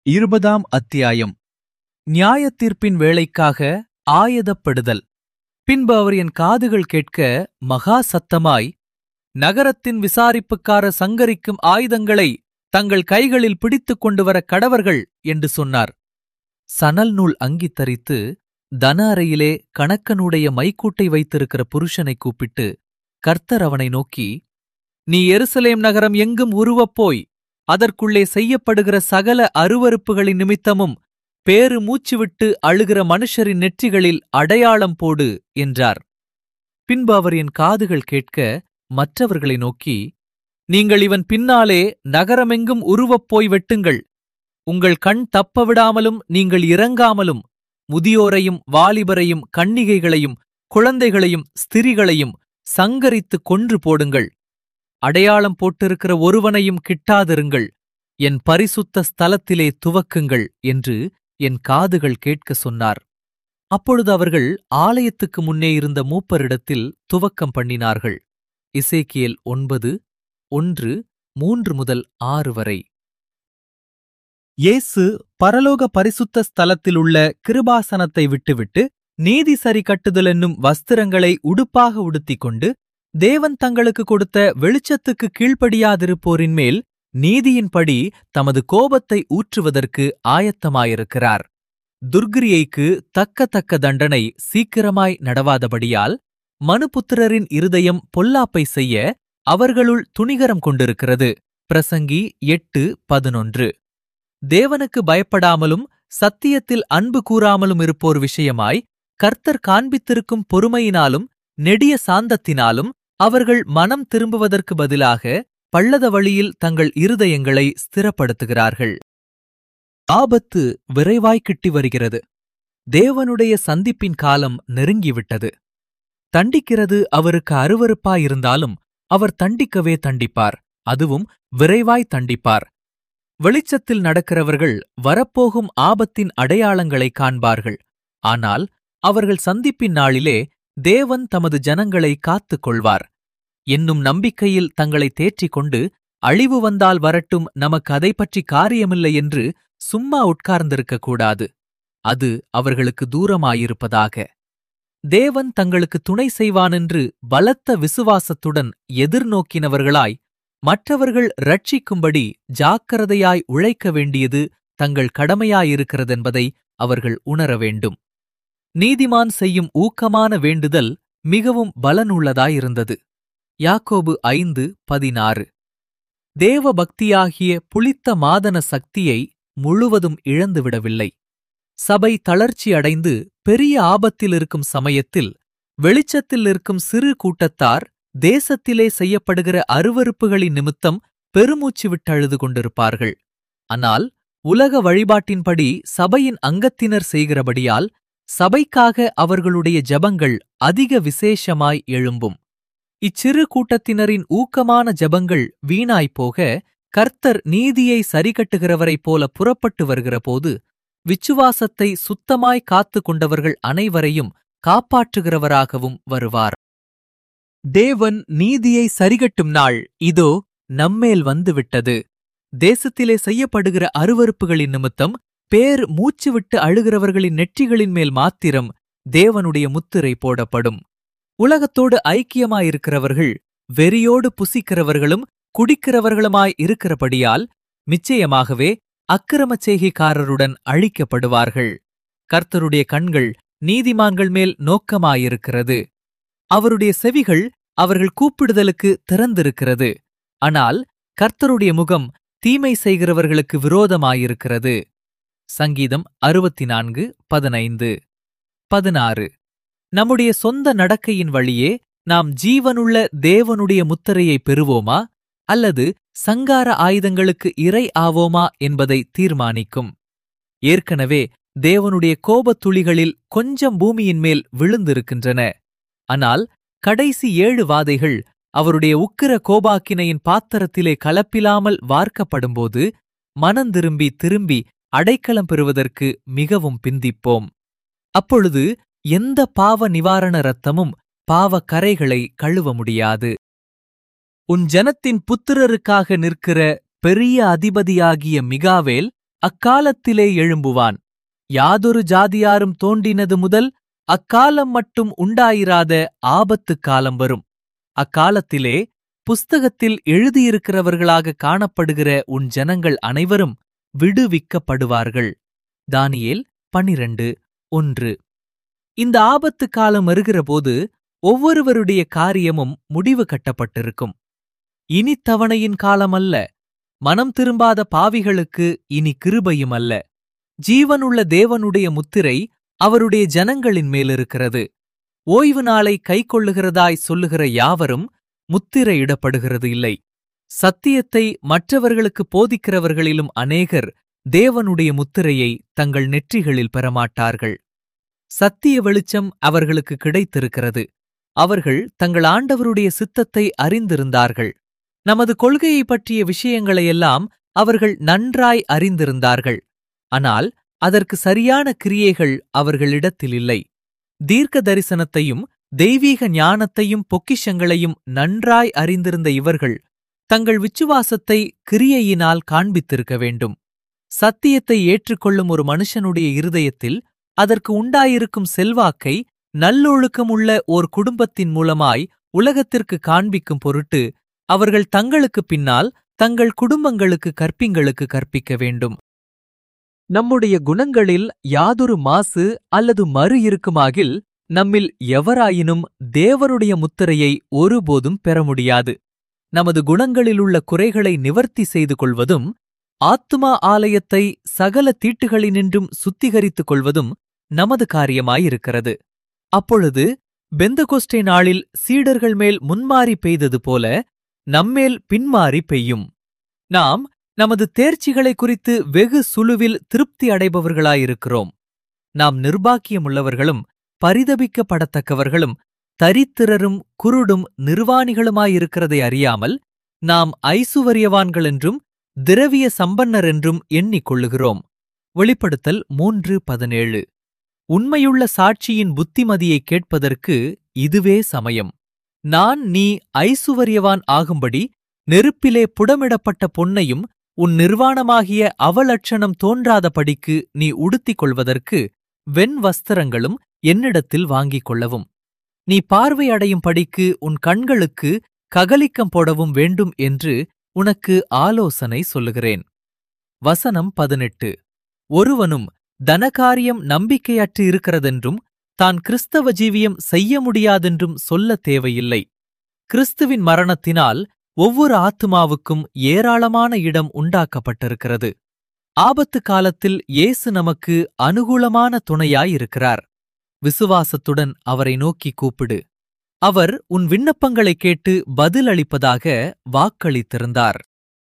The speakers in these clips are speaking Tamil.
இருபதாம் அத்தியாயம் நியாயத்தீர்ப்பின் வேளைக்காக ஆயதப்படுதல் பின்பு அவர் என் காதுகள் கேட்க மகா சத்தமாய் நகரத்தின் விசாரிப்புக்கார சங்கரிக்கும் ஆயுதங்களை தங்கள் கைகளில் பிடித்துக் கொண்டு வர கடவர்கள் என்று சொன்னார் சணல் நூல் அங்கி தரித்து தன அறையிலே கணக்கனுடைய மைக்கூட்டை வைத்திருக்கிற புருஷனை கூப்பிட்டு கர்த்தர் அவனை நோக்கி நீ எருசலேம் நகரம் எங்கும் உருவப் போய் அதற்குள்ளே செய்யப்படுகிற சகல அருவருப்புகளின் நிமித்தமும் பேரு மூச்சுவிட்டு அழுகிற மனுஷரின் நெற்றிகளில் அடையாளம் போடு என்றார் பின்பு அவர் என் காதுகள் கேட்க மற்றவர்களை நோக்கி நீங்கள் இவன் பின்னாலே நகரமெங்கும் உருவப் போய் வெட்டுங்கள் உங்கள் கண் தப்ப விடாமலும் நீங்கள் இறங்காமலும் முதியோரையும் வாலிபரையும் கன்னிகைகளையும் குழந்தைகளையும் ஸ்திரிகளையும் சங்கரித்துக் கொன்று போடுங்கள் அடையாளம் போட்டிருக்கிற ஒருவனையும் கிட்டாதிருங்கள் என் பரிசுத்த ஸ்தலத்திலே துவக்குங்கள் என்று என் காதுகள் கேட்க சொன்னார் அப்பொழுது அவர்கள் ஆலயத்துக்கு முன்னே இருந்த மூப்பரிடத்தில் துவக்கம் பண்ணினார்கள் இசேக்கியேல் ஒன்பது ஒன்று மூன்று முதல் ஆறு வரை இயேசு பரலோக பரிசுத்த ஸ்தலத்திலுள்ள கிருபாசனத்தை விட்டுவிட்டு நீதி சரி கட்டுதல் என்னும் வஸ்திரங்களை உடுப்பாக உடுத்திக் கொண்டு தேவன் தங்களுக்கு கொடுத்த வெளிச்சத்துக்கு கீழ்ப்படியாதிருப்போரின் மேல் நீதியின்படி தமது கோபத்தை ஊற்றுவதற்கு ஆயத்தமாயிருக்கிறார் துர்கிரியைக்கு தக்க தக்க தண்டனை சீக்கிரமாய் நடவாதபடியால் மனுபுத்திரரின் இருதயம் பொல்லாப்பை செய்ய அவர்களுள் துணிகரம் கொண்டிருக்கிறது பிரசங்கி எட்டு பதினொன்று தேவனுக்கு பயப்படாமலும் சத்தியத்தில் அன்பு கூறாமலும் இருப்போர் விஷயமாய் கர்த்தர் காண்பித்திருக்கும் பொறுமையினாலும் நெடிய சாந்தத்தினாலும் அவர்கள் மனம் திரும்புவதற்கு பதிலாக பள்ளத வழியில் தங்கள் இருதயங்களை ஸ்திரப்படுத்துகிறார்கள் ஆபத்து விரைவாய் கிட்டி வருகிறது தேவனுடைய சந்திப்பின் காலம் நெருங்கிவிட்டது தண்டிக்கிறது அவருக்கு அருவருப்பாயிருந்தாலும் அவர் தண்டிக்கவே தண்டிப்பார் அதுவும் விரைவாய் தண்டிப்பார் வெளிச்சத்தில் நடக்கிறவர்கள் வரப்போகும் ஆபத்தின் அடையாளங்களை காண்பார்கள் ஆனால் அவர்கள் சந்திப்பின் நாளிலே தேவன் தமது ஜனங்களை காத்துக் கொள்வார் என்னும் நம்பிக்கையில் தங்களை தேற்றிக் கொண்டு அழிவு வந்தால் வரட்டும் நமக்கு அதை பற்றி காரியமில்லை என்று சும்மா உட்கார்ந்திருக்கக் கூடாது அது அவர்களுக்கு தூரமாயிருப்பதாக தேவன் தங்களுக்கு துணை செய்வானென்று பலத்த விசுவாசத்துடன் எதிர்நோக்கினவர்களாய் மற்றவர்கள் ரட்சிக்கும்படி ஜாக்கிரதையாய் உழைக்க வேண்டியது தங்கள் கடமையாயிருக்கிறதென்பதை அவர்கள் உணர வேண்டும் நீதிமான் செய்யும் ஊக்கமான வேண்டுதல் மிகவும் பலனுள்ளதாயிருந்தது யாக்கோபு ஐந்து பதினாறு தேவ பக்தியாகிய புளித்த மாதன சக்தியை முழுவதும் இழந்துவிடவில்லை சபை தளர்ச்சி அடைந்து பெரிய ஆபத்தில் இருக்கும் சமயத்தில் வெளிச்சத்தில் இருக்கும் சிறு கூட்டத்தார் தேசத்திலே செய்யப்படுகிற அருவருப்புகளின் நிமித்தம் பெருமூச்சு விட்டழுது கொண்டிருப்பார்கள் ஆனால் உலக வழிபாட்டின்படி சபையின் அங்கத்தினர் செய்கிறபடியால் சபைக்காக அவர்களுடைய ஜபங்கள் அதிக விசேஷமாய் எழும்பும் இச்சிறு கூட்டத்தினரின் ஊக்கமான ஜபங்கள் வீணாய்ப்போக கர்த்தர் நீதியை சரிகட்டுகிறவரைப் போல புறப்பட்டு வருகிறபோது விச்சுவாசத்தை சுத்தமாய் காத்து கொண்டவர்கள் அனைவரையும் காப்பாற்றுகிறவராகவும் வருவார் தேவன் நீதியை சரிகட்டும் நாள் இதோ நம்மேல் வந்துவிட்டது தேசத்திலே செய்யப்படுகிற அருவருப்புகளின் நிமித்தம் பேர் மூச்சுவிட்டு அழுகிறவர்களின் நெற்றிகளின் மேல் மாத்திரம் தேவனுடைய முத்திரை போடப்படும் உலகத்தோடு ஐக்கியமாயிருக்கிறவர்கள் வெறியோடு புசிக்கிறவர்களும் குடிக்கிறவர்களுமாய் இருக்கிறபடியால் நிச்சயமாகவே அக்கிரமச் செய்கைக்காரருடன் அழிக்கப்படுவார்கள் கர்த்தருடைய கண்கள் நீதிமான்கள் மேல் நோக்கமாயிருக்கிறது அவருடைய செவிகள் அவர்கள் கூப்பிடுதலுக்கு திறந்திருக்கிறது ஆனால் கர்த்தருடைய முகம் தீமை செய்கிறவர்களுக்கு விரோதமாயிருக்கிறது சங்கீதம் அறுபத்தி நான்கு பதினைந்து பதினாறு நம்முடைய சொந்த நடக்கையின் வழியே நாம் ஜீவனுள்ள தேவனுடைய முத்திரையை பெறுவோமா அல்லது சங்கார ஆயுதங்களுக்கு இரை ஆவோமா என்பதை தீர்மானிக்கும் ஏற்கனவே தேவனுடைய கோபத் துளிகளில் கொஞ்சம் பூமியின் மேல் விழுந்திருக்கின்றன ஆனால் கடைசி ஏழு வாதைகள் அவருடைய உக்கிர கோபாக்கினையின் பாத்திரத்திலே கலப்பிலாமல் வார்க்கப்படும்போது மனந்திரும்பி திரும்பி அடைக்கலம் பெறுவதற்கு மிகவும் பிந்திப்போம் அப்பொழுது எந்த பாவ நிவாரண ரத்தமும் பாவ கரைகளை கழுவ முடியாது உன் ஜனத்தின் புத்திரருக்காக நிற்கிற பெரிய அதிபதியாகிய மிகாவேல் அக்காலத்திலே எழும்புவான் யாதொரு ஜாதியாரும் தோன்றினது முதல் அக்காலம் மட்டும் உண்டாயிராத ஆபத்து காலம் வரும் அக்காலத்திலே புஸ்தகத்தில் எழுதியிருக்கிறவர்களாக காணப்படுகிற உன் ஜனங்கள் அனைவரும் விடுவிக்கப்படுவார்கள் தானியேல் பனிரண்டு ஒன்று இந்த ஆபத்து காலம் வருகிறபோது ஒவ்வொருவருடைய காரியமும் முடிவு கட்டப்பட்டிருக்கும் இனி தவணையின் காலமல்ல மனம் திரும்பாத பாவிகளுக்கு இனி கிருபையும் அல்ல ஜீவனுள்ள தேவனுடைய முத்திரை அவருடைய ஜனங்களின் மேலிருக்கிறது ஓய்வு நாளை கைக்கொள்ளுகிறதாய் சொல்லுகிற யாவரும் முத்திரையிடப்படுகிறது இல்லை சத்தியத்தை மற்றவர்களுக்கு போதிக்கிறவர்களிலும் அநேகர் தேவனுடைய முத்திரையை தங்கள் நெற்றிகளில் பெறமாட்டார்கள் சத்திய வெளிச்சம் அவர்களுக்கு கிடைத்திருக்கிறது அவர்கள் தங்கள் ஆண்டவருடைய சித்தத்தை அறிந்திருந்தார்கள் நமது கொள்கையை பற்றிய விஷயங்களையெல்லாம் அவர்கள் நன்றாய் அறிந்திருந்தார்கள் ஆனால் அதற்கு சரியான கிரியைகள் அவர்களிடத்தில் இல்லை தீர்க்க தரிசனத்தையும் தெய்வீக ஞானத்தையும் பொக்கிஷங்களையும் நன்றாய் அறிந்திருந்த இவர்கள் தங்கள் விச்சுவாசத்தை கிரியையினால் காண்பித்திருக்க வேண்டும் சத்தியத்தை ஏற்றுக்கொள்ளும் ஒரு மனுஷனுடைய இருதயத்தில் அதற்கு உண்டாயிருக்கும் செல்வாக்கை நல்லொழுக்கமுள்ள ஓர் குடும்பத்தின் மூலமாய் உலகத்திற்கு காண்பிக்கும் பொருட்டு அவர்கள் தங்களுக்கு பின்னால் தங்கள் குடும்பங்களுக்கு கற்பிங்களுக்கு கற்பிக்க வேண்டும் நம்முடைய குணங்களில் யாதொரு மாசு அல்லது மறு இருக்குமாகில் நம்மில் எவராயினும் தேவருடைய முத்திரையை ஒருபோதும் பெற முடியாது நமது குணங்களிலுள்ள குறைகளை நிவர்த்தி செய்து கொள்வதும் ஆத்துமா ஆலயத்தை சகல தீட்டுகளினின்றும் சுத்திகரித்துக் கொள்வதும் நமது காரியமாயிருக்கிறது அப்பொழுது பெந்தகொஸ்டே நாளில் சீடர்கள் மேல் முன்மாறி பெய்தது போல நம்மேல் பின்மாறி பெய்யும் நாம் நமது தேர்ச்சிகளை குறித்து வெகு சுழுவில் திருப்தி அடைபவர்களாயிருக்கிறோம் நாம் நிர்பாக்கியமுள்ளவர்களும் பரிதபிக்கப்படத்தக்கவர்களும் தரித்திரரும் குருடும் நிர்வாணிகளுமாயிருக்கிறதை அறியாமல் நாம் ஐசுவரியவான்கள் என்றும் திரவிய சம்பன்னர் என்றும் எண்ணிக்கொள்ளுகிறோம் வெளிப்படுத்தல் மூன்று பதினேழு உண்மையுள்ள சாட்சியின் புத்திமதியை கேட்பதற்கு இதுவே சமயம் நான் நீ ஐசுவரியவான் ஆகும்படி நெருப்பிலே புடமிடப்பட்ட பொன்னையும் உன் நிர்வாணமாகிய அவலட்சணம் தோன்றாதபடிக்கு நீ உடுத்திக் கொள்வதற்கு வெண் வஸ்திரங்களும் என்னிடத்தில் வாங்கிக் கொள்ளவும் நீ பார்வை அடையும் படிக்கு உன் கண்களுக்கு ககலிக்கம் போடவும் வேண்டும் என்று உனக்கு ஆலோசனை சொல்லுகிறேன் வசனம் பதினெட்டு ஒருவனும் தனகாரியம் நம்பிக்கையற்று இருக்கிறதென்றும் தான் கிறிஸ்தவ ஜீவியம் செய்ய முடியாதென்றும் சொல்ல தேவையில்லை கிறிஸ்துவின் மரணத்தினால் ஒவ்வொரு ஆத்துமாவுக்கும் ஏராளமான இடம் உண்டாக்கப்பட்டிருக்கிறது ஆபத்து காலத்தில் இயேசு நமக்கு அனுகூலமான துணையாயிருக்கிறார் விசுவாசத்துடன் அவரை நோக்கி கூப்பிடு அவர் உன் விண்ணப்பங்களைக் கேட்டு பதில் அளிப்பதாக வாக்களித்திருந்தார்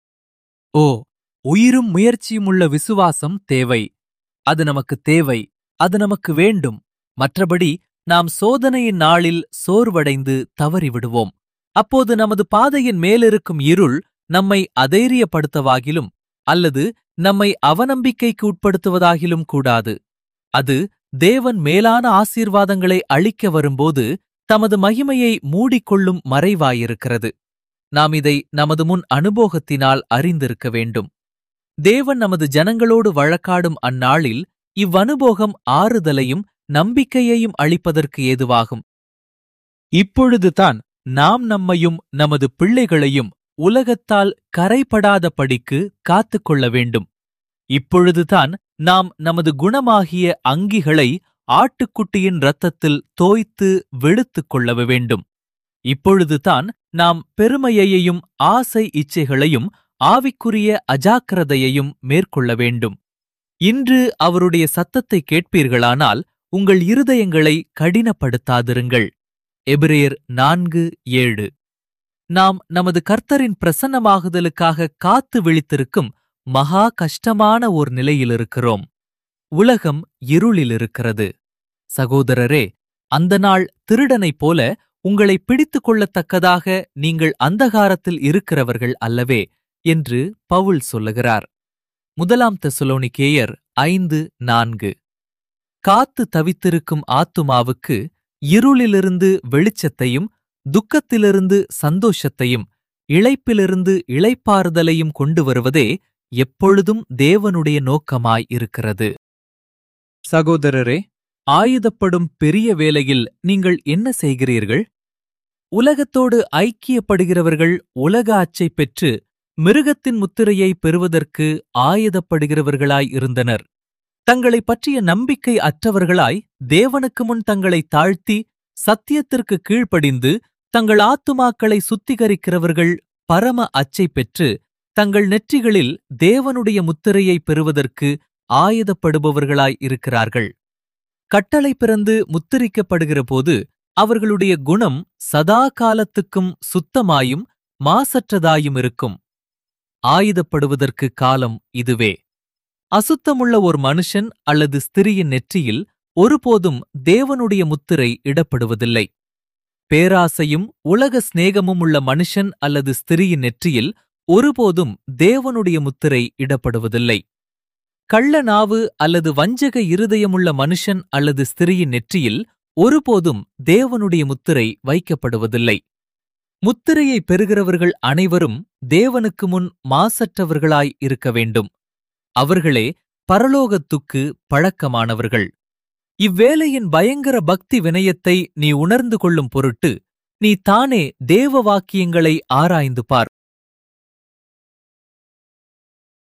ஓ உயிரும் முயற்சியுமுள்ள விசுவாசம் தேவை அது நமக்கு தேவை அது நமக்கு வேண்டும் மற்றபடி நாம் சோதனையின் நாளில் சோர்வடைந்து தவறிவிடுவோம் அப்போது நமது பாதையின் மேலிருக்கும் இருள் நம்மை அதேரியப்படுத்தவாகிலும் அல்லது நம்மை அவநம்பிக்கைக்கு உட்படுத்துவதாகிலும் கூடாது அது தேவன் மேலான ஆசீர்வாதங்களை அளிக்க வரும்போது தமது மகிமையை மூடிக்கொள்ளும் மறைவாயிருக்கிறது நாம் இதை நமது முன் அனுபோகத்தினால் அறிந்திருக்க வேண்டும் தேவன் நமது ஜனங்களோடு வழக்காடும் அந்நாளில் இவ்வனுபோகம் ஆறுதலையும் நம்பிக்கையையும் அளிப்பதற்கு ஏதுவாகும் இப்பொழுதுதான் நாம் நம்மையும் நமது பிள்ளைகளையும் உலகத்தால் கரைபடாதபடிக்கு காத்துக்கொள்ள வேண்டும் இப்பொழுதுதான் நாம் நமது குணமாகிய அங்கிகளை ஆட்டுக்குட்டியின் இரத்தத்தில் தோய்த்து வெளுத்துக் கொள்ள வேண்டும் இப்பொழுதுதான் நாம் பெருமையையும் ஆசை இச்சைகளையும் ஆவிக்குரிய அஜாக்கிரதையையும் மேற்கொள்ள வேண்டும் இன்று அவருடைய சத்தத்தை கேட்பீர்களானால் உங்கள் இருதயங்களை கடினப்படுத்தாதிருங்கள் எபிரேயர் நான்கு ஏழு நாம் நமது கர்த்தரின் பிரசன்னமாகுதலுக்காக காத்து விழித்திருக்கும் மகா கஷ்டமான ஓர் நிலையிலிருக்கிறோம் உலகம் இருளிலிருக்கிறது சகோதரரே அந்த நாள் திருடனைப் போல உங்களை பிடித்துக் கொள்ளத்தக்கதாக நீங்கள் அந்தகாரத்தில் இருக்கிறவர்கள் அல்லவே என்று பவுல் சொல்லுகிறார் முதலாம் தெசலோனிக்கேயர் ஐந்து நான்கு காத்து தவித்திருக்கும் ஆத்துமாவுக்கு இருளிலிருந்து வெளிச்சத்தையும் துக்கத்திலிருந்து சந்தோஷத்தையும் இளைப்பிலிருந்து இளைப்பாறுதலையும் கொண்டு வருவதே எப்பொழுதும் தேவனுடைய நோக்கமாய் இருக்கிறது சகோதரரே ஆயுதப்படும் பெரிய வேலையில் நீங்கள் என்ன செய்கிறீர்கள் உலகத்தோடு ஐக்கியப்படுகிறவர்கள் உலக அச்சை பெற்று மிருகத்தின் முத்திரையை பெறுவதற்கு ஆயுதப்படுகிறவர்களாய் இருந்தனர் தங்களைப் பற்றிய நம்பிக்கை அற்றவர்களாய் தேவனுக்கு முன் தங்களை தாழ்த்தி சத்தியத்திற்கு கீழ்ப்படிந்து தங்கள் ஆத்துமாக்களை சுத்திகரிக்கிறவர்கள் பரம அச்சை பெற்று தங்கள் நெற்றிகளில் தேவனுடைய முத்திரையை பெறுவதற்கு ஆயுதப்படுபவர்களாய் இருக்கிறார்கள் கட்டளை பிறந்து முத்திரிக்கப்படுகிற போது அவர்களுடைய குணம் சதா காலத்துக்கும் சுத்தமாயும் மாசற்றதாயும் இருக்கும் ஆயுதப்படுவதற்கு காலம் இதுவே அசுத்தமுள்ள ஒரு மனுஷன் அல்லது ஸ்திரியின் நெற்றியில் ஒருபோதும் தேவனுடைய முத்திரை இடப்படுவதில்லை பேராசையும் உலக சிநேகமும் உள்ள மனுஷன் அல்லது ஸ்திரியின் நெற்றியில் ஒருபோதும் தேவனுடைய முத்திரை இடப்படுவதில்லை கள்ள நாவு அல்லது வஞ்சக இருதயமுள்ள மனுஷன் அல்லது ஸ்திரியின் நெற்றியில் ஒருபோதும் தேவனுடைய முத்திரை வைக்கப்படுவதில்லை முத்திரையை பெறுகிறவர்கள் அனைவரும் தேவனுக்கு முன் மாசற்றவர்களாய் இருக்க வேண்டும் அவர்களே பரலோகத்துக்கு பழக்கமானவர்கள் இவ்வேளையின் பயங்கர பக்தி வினயத்தை நீ உணர்ந்து கொள்ளும் பொருட்டு நீ தானே தேவ வாக்கியங்களை ஆராய்ந்து பார்